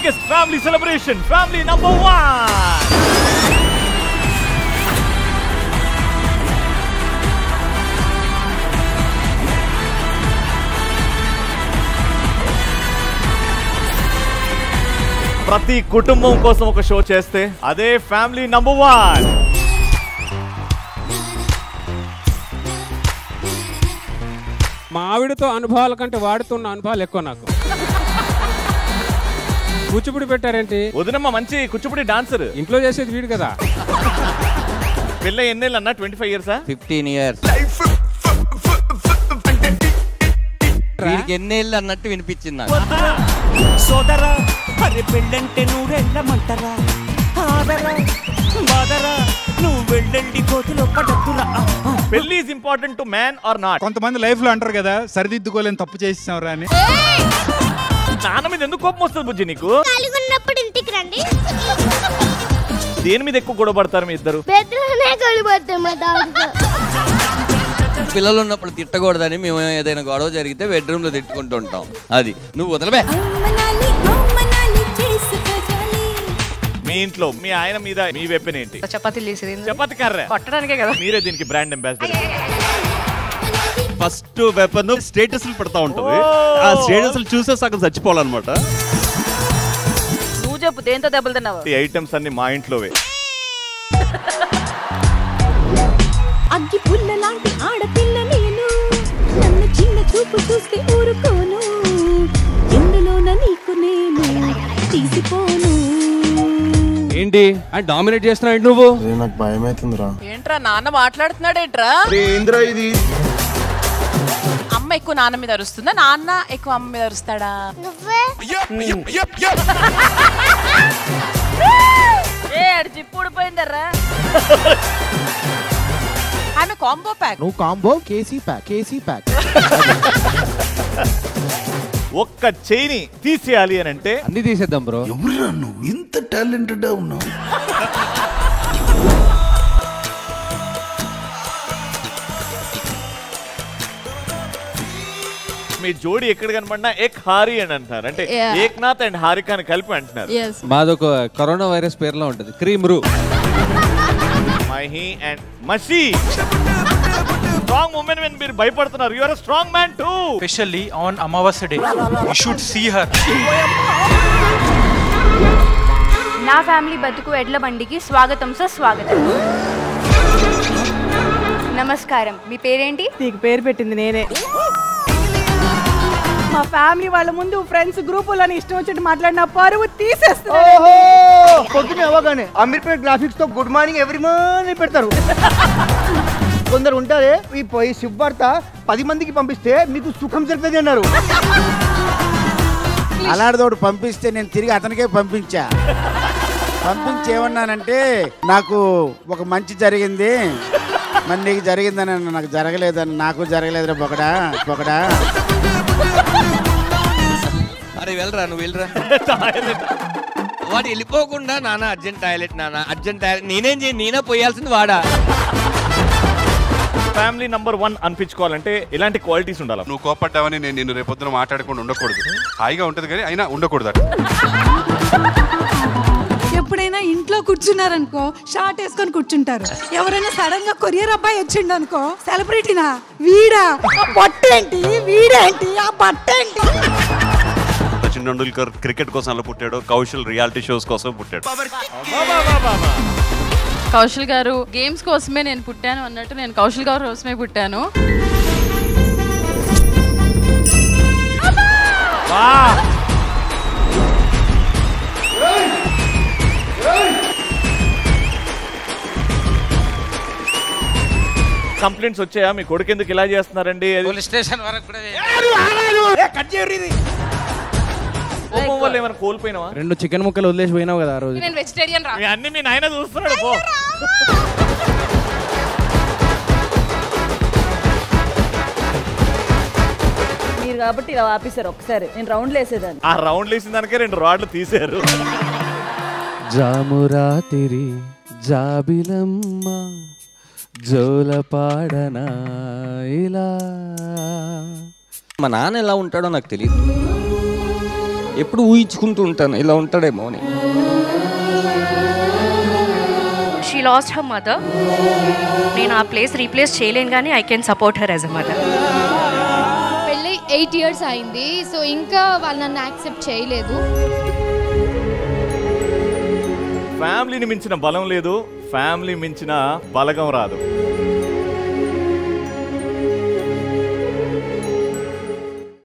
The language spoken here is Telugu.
Biggest family celebration family number one ప్రతి కుటుంబం కోసం ఒక షో చేస్తే అదే ఫ్యామిలీ నంబర్ వన్ మా ఆవిడతో అనుభవాల కంటే వాడుతున్న అనుభవాలు ఎక్కువ నాకు కూచిపూడి పెట్టారేంటి వదినమ్మ మంచి కూచిపూడి డాన్సర్ ఇంట్లో చేసేది వీడు కదా పిల్ల ఎన్నేళ్ళు అన్న ట్వంటీ ఫైవ్ ఇయర్సా ఫిఫ్టీన్ ఇయర్స్ వీడికి ఎన్నేళ్ళు అన్నట్టు వినిపించింది నాకు సోదరా అరే పెళ్ళంటే నూరెళ్ళమంటరా ఆదరా బాదరా నువ్వు వెళ్ళండి కోతిలో పడద్దురా పెళ్లి is important to man or not కొంతమంది లైఫ్ లో అంటారు కదా సరిదిద్దుకోలేని తప్పు చేసేసాం అని నాన్న మీద ఎందుకు కోపం వస్తుంది బుజ్జి నీకు ఉన్నప్పుడు ఇంటికి రండి దేని మీద ఎక్కువ గొడవ పడతారు మీ ఇద్దరు బెడ్రూమ్నే కొలిపోతాం మా దాంతో పిల్లలు ఉన్నప్పుడు తిట్టకూడదని మేము ఏదైనా గొడవ జరిగితే బెడ్రూమ్ లో తిట్టుకుంటూ ఉంటాం అది నువ్వు వదలబే మీ ఇంట్లో మీ ఆయన మీద మీ వెప్పన్ ఏంటి చపాతీలు చేసేది చపాతి కర్ర కొట్టడానికే కదా మీరే దీనికి brand ambassador first weapon status పెడతా ఉంటది ఆ స్టేటస్ చూసే సగం చచ్చిపోవాలన్నమాట నువ్వు చెప్పు దేంతో దెబ్బలు తిన్నావు ఈ ఐటమ్స్ అన్ని మా ఇంట్లోవే అగ్గి పుల్ల లాంటి ఆడపిల్ల నేను నన్ను చిన్న చూపు చూస్తే ఊరుకోను ఎందులోన నీకు నేను తీసిపోను ఏంటి అని డామినేట్ చేస్తున్నాడు నువ్వు నాకు భయం అవుతుందిరా ఏంట్రా నాన్న మాట్లాడుతున్నాడేంట్రా ఏంద్రా ఇది అమ్మ ఎక్కువ నాన్న మీద అరుస్తుందా నాన్న ఎక్కువ అమ్మ మీద అరుస్తాడా నువ్వే ఏ అడి జిప్పు ఊడిపోయిందర్రా ఆమె కాంబో ప్యాక్ నువ్వు కాంబో కేసీ ప్యాక్ కేసీ ప్యాక్ ఒక్క చైని తీసేయాలి అని అంటే అన్ని తీసేద్దాం బ్రో ఎవరురా నువ్వు ఇంత టాలెంటెడ్ ఉన్నావు మీ జోడి ఎక్కడ కనపడినా ఏక్ హారి అని అంటున్నారు అంటే Yeah. ఏక్నాథ్ అండ్ హారిక అని కలిపి అంటున్నారు మాదొక కరోనా వైరస్ పేరులో ఉంటుంది క్రీమ్ రూ మహి అండ్ మషి స్ట్రాంగ్ ఉమెన్ మీద మీరు భయపడుతున్నారు you are strong man too Especially on Amavasya day, you should see her. నా ఫ్యామిలీ బతుకు ఎడ్ల బండికి స్వాగతం సార్ స్వాగతం నమస్కారం మీ పేరేంటి నీకు పేరు పెట్టింది నేనే మా ఫ్యామిలీ వాళ్ళ ముందు ఫ్రెండ్స్ గ్రూపులని ఇష్టం వచ్చినట్టు మాట్లాడిన పరువు తీసేస్తా పొద్దున అవ్వగానే అమీర్పేట్ గ్రాఫిక్స్ తో గుడ్ మార్నింగ్ ఎవ్రీ మార్నింగ్ పెడతారు కొందరు ఉంటారే ఈ పోయి శుభవార్త పది మందికి పంపిస్తే మీకు సుఖం జరుగుతుంది అన్నారు అలాంటిదోడు పంపిస్తే నేను తిరిగి అతనికే పంపించా పంపించి ఏమన్నానంటే నాకు ఒక మంచి జరిగింది మరి నీకు జరిగిందని అన్నా. నాకు జరగలేదని నాకు జరగలేదురా పొగడా పొగడా అరే వెళ్ళరా నువ్వు వెళ్ళరా వాడు వెళ్ళిపోకుండా నాన్న అర్జెంట్ టాయిలెట్ నాన్న అర్జెంట్ టాయిలెట్ నేనేం చేయ నేనే పోయాల్సింది వాడా ఫ్యామిలీ నంబర్ వన్ అనిపించుకోవాలంటే ఇలాంటి క్వాలిటీస్ ఉండాలి నువ్వు కోపడ్డావని నేను నిన్ను రేపొద్దున మాట్లాడకుండా ఉండకూడదు హాయిగా ఉంటది కానీ అయినా ఉండకూడదు అట్లా ఎప్పుడైనా ఇంట్లో కూర్చున్నారనుకో షార్ట్ వేసుకొని కూర్చుంటారు ఎవరైనా సడన్ గా కొరియర్ అబ్బాయి వచ్చిండు అనుకో సెలబ్రిటీనా వీడా ఆ బొట్టేంటి వీడేంటి ఆ బట్టేంటి సచిన్ టెండూల్కర్ క్రికెట్ కోసం అలా పుట్టాడు కౌశల్ రియాలిటీ షోస్ కోసం పుట్టాడు కౌశల్ గారు గేమ్స్ కోసమే నేను పుట్టాను అన్నట్టు నేను కౌశల్ గారు కోసమే పుట్టాను కంప్లైంట్స్ వచ్చాయా మీ కొడుకు ఎందుకు ఇలా చేస్తున్నారండి అది పోలీస్ స్టేషన్ వరకు కూడా కోపం వల్ల ఏమైనా కోల్పోయినావా రెండు చికెన్ ముక్కలు వదిలేసి పోయినావు కదా ఆ రోజు నేను వెజిటేరియన్ రా మీ అన్ని మీ నాయన చూస్తున్నాడు పో మీరు కాబట్టి ఇలా ఆపేశారు ఒకసారి నేను రౌండ్లు వేసేదాన్ని ఆ రౌండ్ వేసిన దానికే రెండు రాడ్లు తీసారు జామురాతిరి జాబిలమ్మ జోల పాడనా ఇలా మా నాన్న ఎలా ఉంటాడో నాకు తెలియదు ఎప్పుడు ఊహించుకుంటూ ఉంటాను ఇలా ఉంటాడేమో అని షీ లాస్ట్ హర్ మదర్ నేను ఆ ప్లేస్ రీప్లేస్ చేయలేను కానీ I can support her as a mother పెళ్ళి ఎయిట్ ఇయర్స్ అయింది సో ఇంకా వాళ్ళు నన్ను యాక్సెప్ట్ చేయలేదు ఫ్యామిలీని మించిన బలం లేదు ఫ్యామిలీ మించిన బలగం రాదు